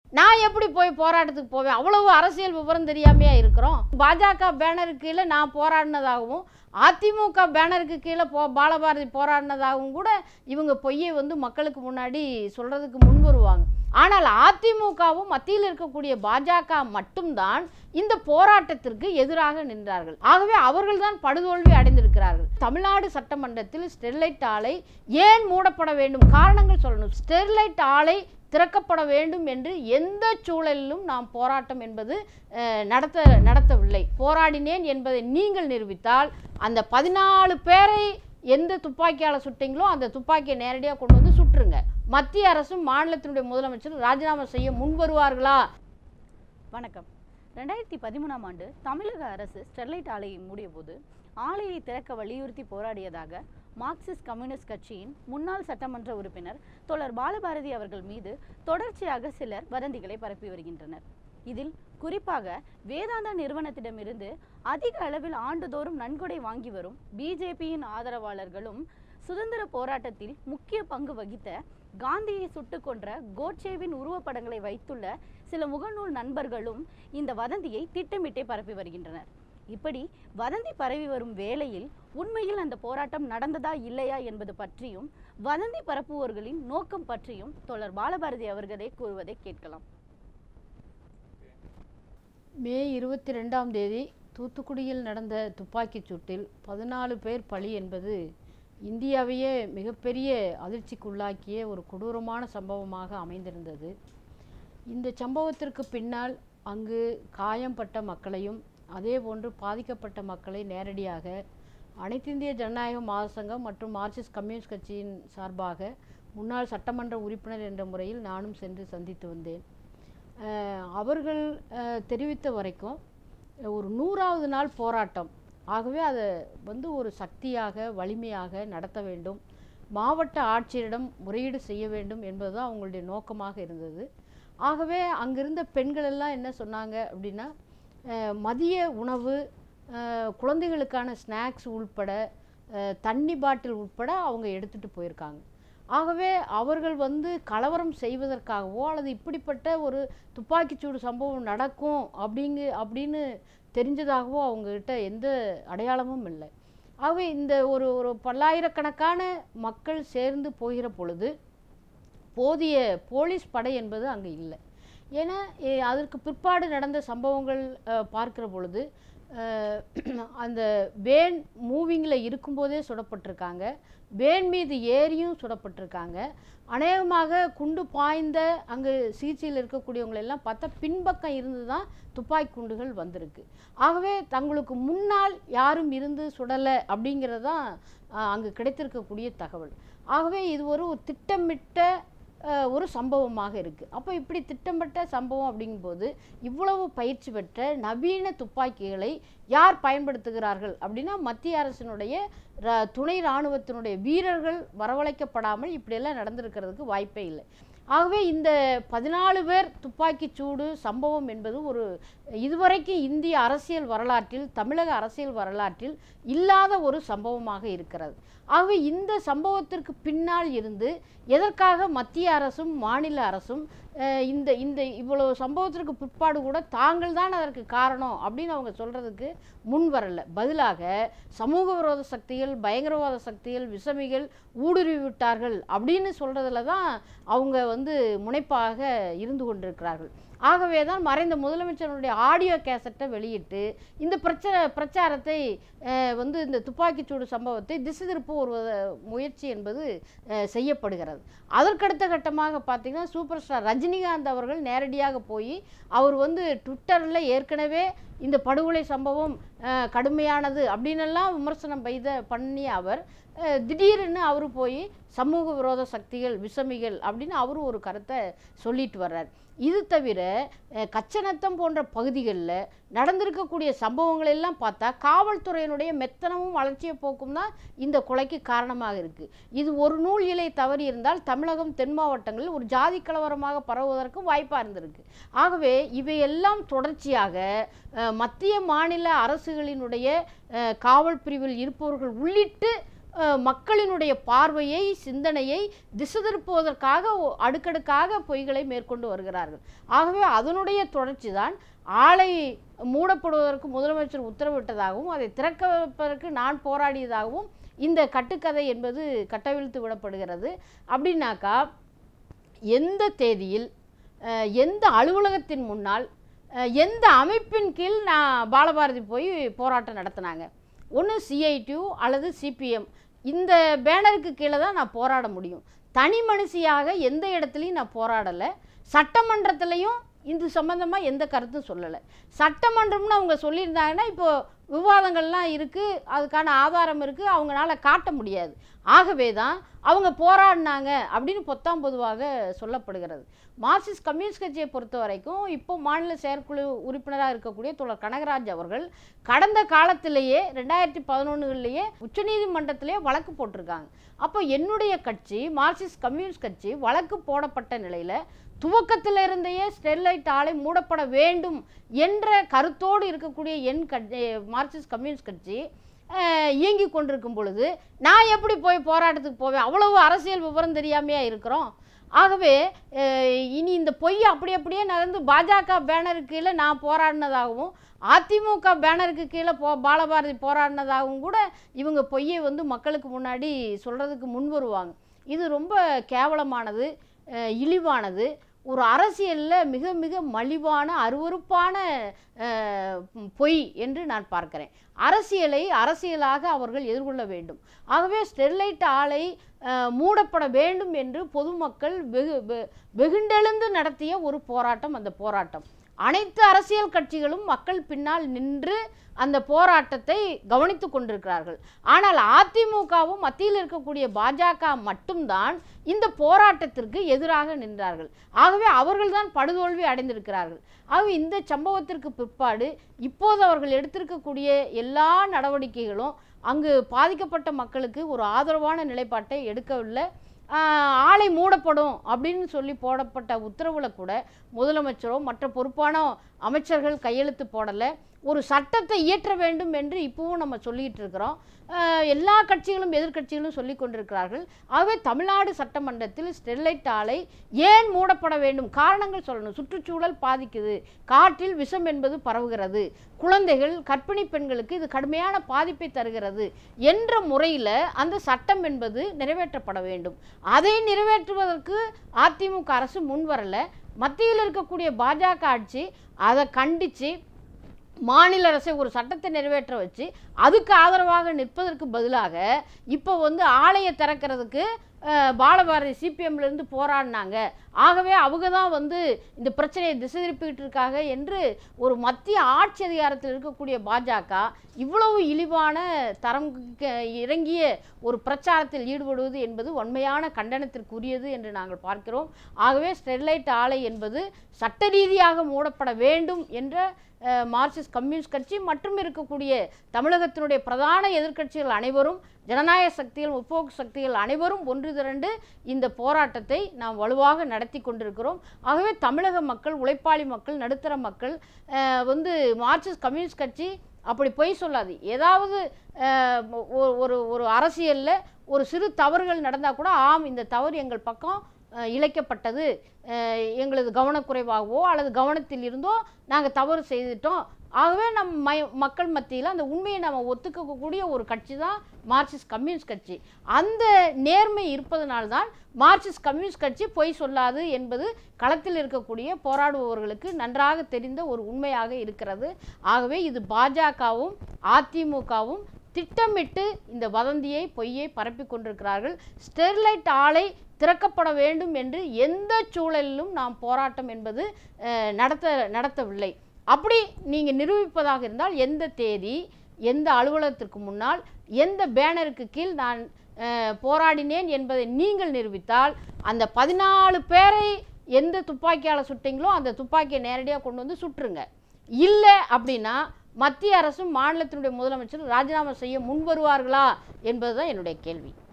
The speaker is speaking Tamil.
நான் எப்படி போய் போராட்டத்துக்கு போவேன் அவ்வளவு அரசியல் விவரம் தெரியாமையா இருக்கிறோம் பாஜக பேனருக்கு கீழே நான் போராடினதாகவும் அதிமுக பேனருக்கு கீழே போ பாலபாரதி போராடினதாகவும் கூட இவங்க பொய்யை வந்து மக்களுக்கு முன்னாடி சொல்றதுக்கு முன் வருவாங்க ஆனால் அதிமுகவும் மத்தியில் இருக்கக்கூடிய பாஜக மட்டும்தான் இந்த போராட்டத்திற்கு எதிராக நின்றார்கள் ஆகவே அவர்கள்தான் படுதோல்வி அடைந்திருக்கிறார்கள் தமிழ்நாடு சட்டமன்றத்தில் ஸ்டெர்லைட் ஆலை ஏன் மூடப்பட வேண்டும் காரணங்கள் சொல்லணும் ஸ்டெர்லைட் ஆலை திறக்கப்பட வேண்டும் என்று எந்த சூழலிலும் நாம் போராட்டம் என்பது அஹ், நடத்த நடத்தவில்லை போராடினேன் என்பதை நீங்கள் நிரூபித்தால் அந்த பதினாலு பேரை எந்த துப்பாக்கியால் சுட்டீங்களோ அந்த துப்பாக்கியை நேரடியாக கொண்டு வந்து சுட்டுருங்க மத்திய அரசும் மாநிலத்தினுடைய முதலமைச்சர் ராஜினாமா செய்ய முன் வருவார்களா வணக்கம் ரெண்டாயிரத்தி பதிமூணாம் ஆண்டு தமிழக அரசு ஸ்டெர்லைட் ஆலையை மூடிய போது ஆலையை திறக்க வலியுறுத்தி போராடியதாக மார்க்சிஸ்ட் கம்யூனிஸ்ட் கட்சியின் முன்னாள் சட்டமன்ற உறுப்பினர் தோழர் பாலபாரதி அவர்கள் மீது தொடர்ச்சியாக சிலர் வதந்திகளை பரப்பி வருகின்றனர் இதில் குறிப்பாக வேதாந்தா நிறுவனத்திடமிருந்து அதிக அளவில் ஆண்டுதோறும் நன்கொடை வாங்கி வரும் பிஜேபியின் ஆதரவாளர்களும் சுதந்திர போராட்டத்தில் முக்கிய பங்கு வகித்த காந்தியை சுட்டுக் கொன்ற கோட்சேவின் உருவப்படங்களை வைத்துள்ள சில முகநூல் நண்பர்களும் இந்த வதந்தியை திட்டமிட்டே பரப்பி வருகின்றனர் இப்படி வதந்தி பரவி வரும் வேளையில் உண்மையில் அந்த போராட்டம் நடந்ததா இல்லையா என்பது பற்றியும் வதந்தி பரப்புவோர்களின் நோக்கம் பற்றியும் தோழர் பாலபாரதி அவர்களே கூறுவதை கேட்கலாம் மே இருபத்தி ரெண்டாம் தேதி தூத்துக்குடியில் நடந்த துப்பாக்கிச் சூட்டில் பதினாலு பேர் பலி என்பது இந்தியாவையே மிகப்பெரிய அதிர்ச்சிக்குள்ளாக்கிய ஒரு கொடூரமான சம்பவமாக அமைந்திருந்தது இந்த சம்பவத்திற்கு பின்னால் அங்கு காயம்பட்ட மக்களையும் அதே போன்று பாதிக்கப்பட்ட மக்களை நேரடியாக அனைத்திந்திய ஜனநாயக மாசங்கம் மற்றும் மார்க்சிஸ்ட் கம்யூனிஸ்ட் கட்சியின் சார்பாக முன்னாள் சட்டமன்ற உறுப்பினர் என்ற முறையில் நானும் சென்று சந்தித்து வந்தேன் அஹ் அவர்கள் அஹ், தெரிவித்த வரைக்கும் ஒரு நூறாவது நாள் போராட்டம் ஆகவே அதை வந்து ஒரு சக்தியாக வலிமையாக நடத்த வேண்டும் மாவட்ட ஆட்சியரிடம் முறையீடு செய்ய வேண்டும் என்பதுதான் அவங்களுடைய நோக்கமாக இருந்தது ஆகவே அங்கிருந்த பெண்கள் எல்லாம் என்ன சொன்னாங்க அப்படின்னா அஹ், மதிய உணவு அஹ், குழந்தைகளுக்கான ஸ்நாக்ஸ் உள்பட அஹ், தண்ணி பாட்டில் உட்பட அவங்க எடுத்துகிட்டு போயிருக்காங்க ஆகவே அவர்கள் வந்து கலவரம் செய்வதற்காகவோ அல்லது இப்படிப்பட்ட ஒரு துப்பாக்கிச்சூடு சம்பவம் நடக்கும் அப்படிங்கு அப்படின்னு தெரிஞ்சதாகவோ அவங்கக்கிட்ட எந்த அடையாளமும் இல்லை ஆகவே இந்த ஒரு ஒரு பல்லாயிரக்கணக்கான மக்கள் சேர்ந்து போகிற பொழுது போதிய போலீஸ் படை என்பது அங்கே இல்லை ஏன்னா எ- அதற்கு பிற்பாடு நடந்த சம்பவங்கள் அஹ், பார்க்கிற பொழுது அஹ், அந்த வேன் மூவிங்கில் இருக்கும்போதே சுடப்பட்டிருக்காங்க வேன் மீது ஏறியும் சுடப்பட்டிருக்காங்க அநேகமாக குண்டு பாய்ந்த அங்கு சிகிச்சையில் இருக்கக்கூடியவங்களை எல்லாம் பார்த்தா பின்பக்கம் இருந்து தான் துப்பாக்கி குண்டுகள் வந்திருக்கு ஆகவே தங்களுக்கு முன்னால் யாரும் இருந்து சுடலை அப்படிங்கிறது தான் அஹ், அங்கு கிடைத்திருக்கக்கூடிய தகவல் ஆகவே இது ஒரு திட்டமிட்ட அஹ், ஒரு சம்பவமாக இருக்குது அப்போ இப்படி திட்டமிட்ட சம்பவம் அப்படிங்கும்போது இவ்வளவு பயிற்சி பெற்ற நவீன துப்பாக்கிகளை யார் பயன்படுத்துகிறார்கள் அப்படின்னா மத்திய அரசினுடைய ர- துணை இராணுவத்தினுடைய வீரர்கள் வரவழைக்கப்படாமல் இப்படியெல்லாம் நடந்திருக்கிறதுக்கு வாய்ப்பே இல்லை ஆகவே இந்த பதினாலு பேர் துப்பாக்கிச் சூடு சம்பவம் என்பது ஒரு இதுவரைக்கும் இந்திய அரசியல் வரலாற்றில் தமிழக அரசியல் வரலாற்றில் இல்லாத ஒரு சம்பவமாக இருக்கிறது ஆகவே இந்த சம்பவத்திற்கு பின்னால் இருந்து எதற்காக மத்திய அரசும் மாநில அரசும் அஹ், இந்த இந்த இவ்வளவு சம்பவத்திற்கு பிற்பாடு கூட தாங்கள் தான் அதற்கு காரணம் அப்படின்னு அவங்க சொல்றதுக்கு முன் வரல பதிலாக சமூக விரோத சக்திகள் பயங்கரவாத சக்திகள் விஷமிகள் ஊடுருவி விட்டார்கள் அப்படின்னு சொல்றதுல தான் அவங்க வந்து முனைப்பாக இருந்து கொண்டிருக்கிறார்கள் ஆகவே தான் மறைந்த முதலமைச்சருடைய ஆடியோ கேசட்டை வெளியிட்டு இந்த பிரச்சனை பிரச்சாரத்தை அஹ், வந்து இந்த துப்பாக்கிச்சூடு சம்பவத்தை திசை திருப்ப ஒரு முயற்சி என்பது அஹ், செய்யப்படுகிறது அதற்கடுத்த கட்டமாக பார்த்தீங்கன்னா சூப்பர் ஸ்டார் ரஜினிகாந்த் அவர்கள் நேரடியாக போய் அவர் வந்து ட்விட்டரில் ஏற்கனவே இந்த படுகொலை சம்பவம் அஹ், கடுமையானது அப்படின்னெல்லாம் விமர்சனம் பெய்த பண்ணிய அவர் அஹ், திடீர்னு அவர் போய் சமூக விரோத சக்திகள் விஷமிகள் அப்படின்னு அவரும் ஒரு கருத்தை சொல்லிட்டு வர்றார் இது தவிர அஹ், கச்சநத்தம் போன்ற பகுதிகளில் நடந்திருக்கக்கூடிய சம்பவங்கள் எல்லாம் பார்த்தா காவல்துறையினுடைய மெத்தனமும் வளர்ச்சியை போக்கும் தான் இந்த கொலைக்கு காரணமாக இருக்குது இது ஒரு நூல் இலை தவறி இருந்தால் தமிழகம் தென் மாவட்டங்களில் ஒரு ஜாதி கலவரமாக பரவுவதற்கும் வாய்ப்பாக இருந்திருக்கு ஆகவே இவையெல்லாம் தொடர்ச்சியாக அஹ், மத்திய மாநில அரசுகளினுடைய அஹ், காவல் பிரிவில் இருப்பவர்கள் உள்ளிட்டு அஹ், மக்களினுடைய பார்வையை சிந்தனையை திசை திருப்புவதற்காக ஒ- அடுக்கடுக்காக பொய்களை மேற்கொண்டு வருகிறார்கள் ஆகவே அதனுடைய தொடர்ச்சி தான் ஆலை மூடப்படுவதற்கு முதலமைச்சர் உத்தரவிட்டதாகவும் அதை திறக்க வைப்பதற்கு நான் போராடியதாகவும் இந்த கட்டுக்கதை என்பது கட்டவிழ்த்து விடப்படுகிறது அப்படின்னாக்கா எந்த தேதியில் அஹ், எந்த அலுவலகத்தின் முன்னால் அஹ், எந்த அமைப்பின் கீழ் நான் பாலபாரதி போய் போராட்டம் நடத்தினாங்க ஒன்று சிஐடியு அல்லது சிபிஎம் இந்த பேனருக்கு கீழே தான் நான் போராட முடியும் தனி மனுஷியாக எந்த இடத்துலையும் நான் போராடலை சட்டமன்றத்திலையும் இது சம்மந்தமாக எந்த கருத்தும் சொல்லலை சட்டமன்றம்னு அவங்க சொல்லியிருந்தாங்கன்னா இப்போ விவாதங்கள்லாம் இருக்குது அதுக்கான ஆதாரம் இருக்குது அவங்களால காட்ட முடியாது ஆகவே தான் அவங்க போராடினாங்க அப்படின்னு பொத்தாம் பொதுவாக சொல்லப்படுகிறது மார்க்சிஸ்ட் கம்யூனிஸ்ட் கட்சியை பொறுத்த வரைக்கும் இப்போ மாநில செயற்குழு உறுப்பினராக இருக்கக்கூடிய தோழர் கனகராஜ் அவர்கள் கடந்த காலத்திலேயே ரெண்டாயிரத்தி பதினொன்றுகள்லேயே உச்சநீதிமன்றத்திலேயே வழக்கு போட்டிருக்காங்க அப்போ என்னுடைய கட்சி மார்க்சிஸ்ட் கம்யூனிஸ்ட் கட்சி வழக்கு போடப்பட்ட நிலையில் துவக்கத்தில் இருந்தே ஸ்டெர்லைட் ஆலை மூடப்பட வேண்டும் என்ற கருத்தோடு இருக்கக்கூடிய என் கட்சி மார்க்சிஸ்ட் கம்யூனிஸ்ட் கட்சி அஹ், இயங்கிக் கொண்டிருக்கும் பொழுது நான் எப்படி போய் போராட்டத்துக்கு போவேன் அவ்வளவு அரசியல் விவரம் தெரியாமையா இருக்கிறோம் ஆகவே அஹ், இனி இந்த பொய் அப்படி அப்படியே நகர்ந்து பாஜக பேனருக்கு கீழே நான் போராடினதாகவும் அதிமுக பேனருக்கு கீழே போ பாலபாரதி போராடினதாகவும் கூட இவங்க பொய்யை வந்து மக்களுக்கு முன்னாடி சொல்கிறதுக்கு முன் வருவாங்க இது ரொம்ப கேவலமானது அஹ், இழிவானது ஒரு அரசியலில் மிக மிக மலிவான அருவருப்பான அஹ், பொய் என்று நான் பார்க்கிறேன் அரசியலை அரசியலாக அவர்கள் எதிர்கொள்ள வேண்டும் ஆகவே ஸ்டெர்லைட் ஆலை அஹ், மூடப்பட வேண்டும் என்று பொதுமக்கள் வெகு வெ- வெகுண்டெழுந்து நடத்திய ஒரு போராட்டம் அந்த போராட்டம் அனைத்து அரசியல் கட்சிகளும் மக்கள் பின்னால் நின்று அந்த போராட்டத்தை கவனித்து கொண்டிருக்கிறார்கள் ஆனால் அதிமுகவும் மத்தியில் இருக்கக்கூடிய பாஜக மட்டும்தான் இந்த போராட்டத்திற்கு எதிராக நின்றார்கள் ஆகவே அவர்கள்தான் படுதோல்வி அடைந்திருக்கிறார்கள் ஆகவே இந்த சம்பவத்திற்கு பிற்பாடு இப்போது அவர்கள் எடுத்திருக்கக்கூடிய எல்லா நடவடிக்கைகளும் அங்கு பாதிக்கப்பட்ட மக்களுக்கு ஒரு ஆதரவான நிலைப்பாட்டை எடுக்கவில்லை ஆஹ், ஆலை மூடப்படும் அப்படின்னு சொல்லி போடப்பட்ட உத்தரவில் கூட முதலமைச்சரோ மற்ற பொறுப்பான அமைச்சர்கள் கையெழுத்து போடலை ஒரு சட்டத்தை இயற்ற வேண்டும் என்று இப்பவும் நம்ம சொல்லிட்டு இருக்கிறோம் ஆஹ், எல்லா கட்சிகளும் எதிர்க்கட்சிகளும் சொல்லி கொண்டிருக்கிறார்கள் ஆகவே தமிழ்நாடு சட்டமன்றத்தில் ஸ்டெர்லைட் ஆலை ஏன் மூடப்பட வேண்டும் காரணங்கள் சொல்லணும் சுற்றுச்சூழல் பாதிக்குது காற்றில் விஷம் என்பது பரவுகிறது குழந்தைகள் கர்ப்பிணி பெண்களுக்கு இது கடுமையான பாதிப்பை தருகிறது என்ற முறையில் அந்த சட்டம் என்பது நிறைவேற்றப்பட வேண்டும் அதை நிறைவேற்றுவதற்கு அதிமுக அரசு முன்வரல மத்தியில் இருக்கக்கூடிய பாஜக ஆட்சி அதை கண்டித்து மாநில அரசை ஒரு சட்டத்தை நிறைவேற்ற வச்சு அதுக்கு ஆதரவாக நிற்பதற்கு பதிலாக இப்போ வந்து ஆலையை திறக்கிறதுக்கு அஹ், பாலபாரதி சிபிஎம்லேருந்து போராடினாங்க ஆகவே அவங்க தான் வந்து இந்த பிரச்சனையை திசை திருப்பிக்கிட்டு இருக்காங்க என்று ஒரு மத்திய ஆட்சி அதிகாரத்தில் இருக்கக்கூடிய பாஜக இவ்வளவு இழிவான தரம் க- இறங்கிய ஒரு பிரச்சாரத்தில் ஈடுபடுவது என்பது உண்மையான கண்டனத்திற்குரியது என்று நாங்கள் பார்க்கிறோம் ஆகவே ஸ்டெர்லைட் ஆலை என்பது சட்ட ரீதியாக மூடப்பட வேண்டும் என்ற அஹ், மார்க்சிஸ்ட் கம்யூனிஸ்ட் கட்சி மற்றும் இருக்கக்கூடிய தமிழகத்தினுடைய பிரதான எதிர்க்கட்சிகள் அனைவரும் ஜனநாயக சக்திகள் முற்போக்கு சக்திகள் அனைவரும் ஒன்று திரண்டு இந்த போராட்டத்தை நாம் வலுவாக நடத்தி கொண்டிருக்கிறோம் ஆகவே தமிழக மக்கள் உழைப்பாளி மக்கள் நடுத்தர மக்கள் அஹ், வந்து மார்க்சிஸ்ட் கம்யூனிஸ்ட் கட்சி அப்படி பொய் சொல்லாது ஏதாவது அஹ், ஒ- ஒரு ஒரு அரசியலில் ஒரு சிறு தவறுகள் நடந்தால் கூட ஆம் இந்த தவறு எங்கள் பக்கம் அஹ், இழைக்கப்பட்டது அஹ், எங்களது கவனக்குறைவாகவோ அல்லது கவனத்தில் இருந்தோ நாங்கள் தவறு செய்துட்டோம் ஆகவே நம் மய மக்கள் மத்தியில் அந்த உண்மையை நம்ம ஒத்துக்கக்கூடிய ஒரு கட்சி தான் மார்க்சிஸ்ட் கம்யூனிஸ்ட் கட்சி அந்த நேர்மை இருப்பதனால்தான் மார்க்சிஸ்ட் கம்யூனிஸ்ட் கட்சி பொய் சொல்லாது என்பது களத்தில் இருக்கக்கூடிய போராடுபவர்களுக்கு நன்றாக தெரிந்த ஒரு உண்மையாக இருக்கிறது ஆகவே இது பாஜகவும் அதிமுகவும் திட்டமிட்டு இந்த வதந்தியை பொய்யை பரப்பிக் கொண்டிருக்கிறார்கள் ஸ்டெர்லைட் ஆலை திறக்கப்பட வேண்டும் என்று எந்த சூழலிலும் நாம் போராட்டம் என்பது அஹ், நடத்த நடத்தவில்லை அப்படி நீங்கள் நிரூபிப்பதாக இருந்தால் எந்த தேதி எந்த அலுவலகத்திற்கு முன்னால் எந்த பேனருக்கு கீழ் நான் அஹ், போராடினேன் என்பதை நீங்கள் நிரூபித்தால் அந்த பதினாலு பேரை எந்த துப்பாக்கியால் சுட்டீங்களோ அந்த துப்பாக்கியை நேரடியாக கொண்டு வந்து சுட்டுருங்க இல்லை அப்படின்னா மத்திய அரசும் மாநிலத்தினுடைய முதலமைச்சரும் ராஜினாமா செய்ய முன் வருவார்களா என்பதுதான் என்னுடைய கேள்வி